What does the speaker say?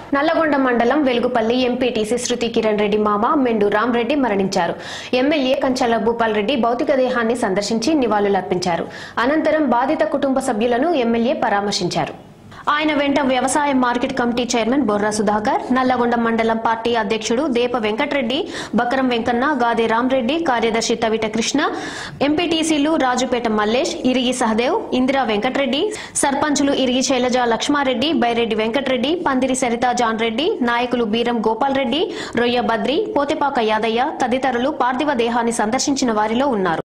నల్లగొండ మండలం వెలుగుపల్లి ఎంపీటీసీ శృతి కిరణ్ రెడ్డి మామ మెండు రామరెడ్డి మరణించారు ఎమ్మెల్యే కంచల భూపాల్ రెడ్డి భౌతిక దేహాన్ని సందర్శించి నివాళులర్పించారు అనంతరం బాధిత కుటుంబ సభ్యులను ఎమ్మెల్యే పరామర్శించారు ఆయన వెంట వ్యవసాయ market committee chairman Borra Sudhakar Nalgonda మండలం పార్టీ అధ్యక్షుడు దేప వెంకటరెడ్డి బకరం వెంకన్న గాదే రామరెడ్డి కార్యదర్శి తవిట కృష్ణ ఎంపీటీసీలు రాజుపేట మల్లేష్ ఇరిగి సహదేవ్ ఇందిరా వెంకటరెడ్డి సర్పంచులు ఇరిగి శైలజ లక్ష్మారెడ్డి బైరెడ్డి వెంకటరెడ్డి పందిరి సరిత జాన్ రెడ్డి నాయకులు బీరం గోపాల్ రెడ్డి రొయ్య బద్రి పోతెపాక యాదయ్య తదితరులు పార్థివ దేహాన్ని సందర్శించిన వారిలో ఉన్నారు